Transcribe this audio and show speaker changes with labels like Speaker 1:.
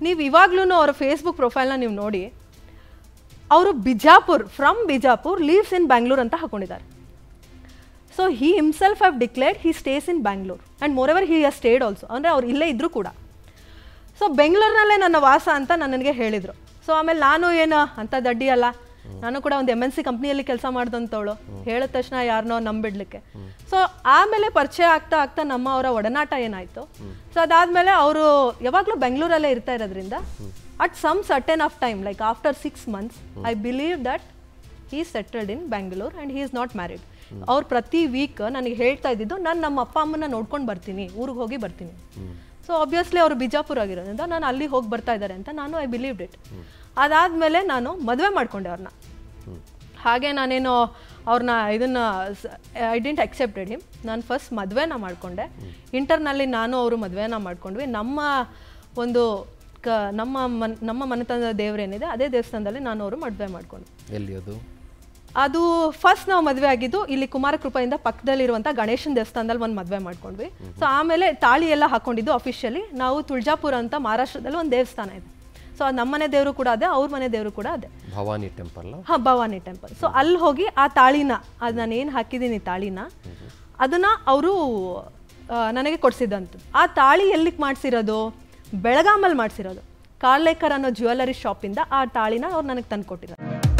Speaker 1: ನೀವು ಇವಾಗ್ಲೂ ಅವರ ಫೇಸ್ಬುಕ್ ಪ್ರೊಫೈಲ್ನ ನೀವು ನೋಡಿ ಅವರು Bijapur from Bijapur lives in Bangalore ಅಂತ ಹಾಕೊಂಡಿದ್ದಾರೆ so he himself have declared he stays in Bangalore and moreover he has stayed also ಅಂದರೆ ಅವ್ರು ಇಲ್ಲೇ ಇದ್ದರೂ ಕೂಡ ಸೊ ಬೆಂಗಳೂರಿನಲ್ಲೇ ನನ್ನ ವಾಸ ಅಂತ ನನಗೆ ಹೇಳಿದರು ಸೊ ಆಮೇಲೆ ನಾನು ಏನು ಅಂತ ದಡ್ಡಿ ಅಲ್ಲ ನಾನು ಕೂಡ ಒಂದು ಎಮ್ ಎನ್ ಸಿ ಕಂಪ್ನಿಯಲ್ಲಿ ಕೆಲಸ ಮಾಡ್ದಂಥವಳು ಹೇಳಿದ ತಕ್ಷಣ ಯಾರನ್ನೋ ನಂಬಿಡ್ಲಿಕ್ಕೆ ಸೊ ಆಮೇಲೆ ಪರಿಚಯ ಆಗ್ತಾ ಆಗ್ತಾ ನಮ್ಮ ಅವರ ಒಡನಾಟ ಏನಾಯಿತು ಸೊ ಅದಾದಮೇಲೆ ಅವರು ಯಾವಾಗಲೂ ಬೆಂಗಳೂರಲ್ಲೇ ಇರ್ತಾ ಇರೋದ್ರಿಂದ at some certain of time like after six months I believe that he settled in Bangalore and he is not married ಅವ್ರು ಪ್ರತಿ ವೀಕ್ ನನಗೆ ಹೇಳ್ತಾ ಇದ್ದಿದ್ದು ನಾನು ನಮ್ಮ ಅಪ್ಪ ಅಮ್ಮನ ನೋಡ್ಕೊಂಡು ಬರ್ತೀನಿ ಊರಿಗೆ ಹೋಗಿ ಬರ್ತೀನಿ ಸೊ ಆಬ್ವಿಯಸ್ಲಿ ಅವರು ಬಿಜಾಪುರ ಆಗಿರೋದ್ರಿಂದ ನಾನು ಅಲ್ಲಿ ಹೋಗಿ ಬರ್ತಾ ಇದ್ದಾರೆ ಅಂತ ನಾನು ಐ ಬಿಲೀವ್ಡ್ ಇಟ್ ಅದಾದಮೇಲೆ ನಾನು ಮದುವೆ ಮಾಡ್ಕೊಂಡೆ ಅವ್ರನ್ನ ಹಾಗೆ ನಾನೇನು ಅವ್ರನ್ನ ಇದನ್ನ ಐ ಡೆಂಟ್ ಅಕ್ಸೆಪ್ಟೆಡ್ ಹಿಮ್ ನಾನು ಫಸ್ಟ್ ಮದುವೆನ ಮಾಡಿಕೊಂಡೆ ಇಂಟರ್ನಲ್ಲಿ ನಾನು ಅವರು ಮದುವೆನ ಮಾಡ್ಕೊಂಡ್ವಿ ನಮ್ಮ ಒಂದು ಕ ನಮ್ಮ ಮನ್ ನಮ್ಮ ಮನೆತನದ ದೇವರೇನಿದೆ ಅದೇ ದೇವಸ್ಥಾನದಲ್ಲಿ ನಾನು ಅವರು ಮದುವೆ ಮಾಡ್ಕೊಂಡ್ವಿ
Speaker 2: ಎಲ್ಲಿ ಅದು
Speaker 1: ಅದು ಫಸ್ಟ್ ನಾವು ಮದುವೆ ಆಗಿದ್ದು ಇಲ್ಲಿ ಕುಮಾರ ಕೃಪೆಯಿಂದ ಪಕ್ಕದಲ್ಲಿರುವಂಥ ಗಣೇಶನ ದೇವಸ್ಥಾನದಲ್ಲಿ ಒಂದು ಮದುವೆ ಮಾಡ್ಕೊಂಡ್ವಿ ಸೊ ಆಮೇಲೆ ತಾಳಿ ಎಲ್ಲ ಹಾಕೊಂಡಿದ್ದು ಅಫಿಷಿಯಲಿ ನಾವು ತುಳಜಾಪುರ ಅಂತ ಮಹಾರಾಷ್ಟ್ರದಲ್ಲಿ ಒಂದು ದೇವಸ್ಥಾನ ಇದೆ ಸೊ ಅದು ನಮ್ಮನೆ ದೇವರು ಕೂಡ ಅದೇ ಅವ್ರ ಮನೆ ದೇವರು ಕೂಡ ಅದೇ
Speaker 2: ಭವಾನಿ ಟೆಂಪಲ್
Speaker 1: ಹಾಂ ಭವಾನಿ ಟೆಂಪಲ್ ಸೊ ಅಲ್ಲಿ ಹೋಗಿ ಆ ತಾಳಿನ ಅದು ನಾನು ಏನು ಹಾಕಿದ್ದೀನಿ ತಾಳಿನ ಅದನ್ನ ಅವರು ನನಗೆ ಕೊಡಿಸಿದಂಥದ್ದು ಆ ತಾಳಿ ಎಲ್ಲಿಗೆ ಮಾಡಿಸಿರೋದು ಬೆಳಗಾಮಲ್ಲಿ ಮಾಡಿಸಿರೋದು ಕಾರ್ಲೇಕರ್ ಅನ್ನೋ ಜ್ಯುವೆಲರಿ ಶಾಪಿಂದ ಆ ತಾಳಿನ ಅವ್ರು ನನಗೆ ತಂದು ಕೊಟ್ಟಿರೋದು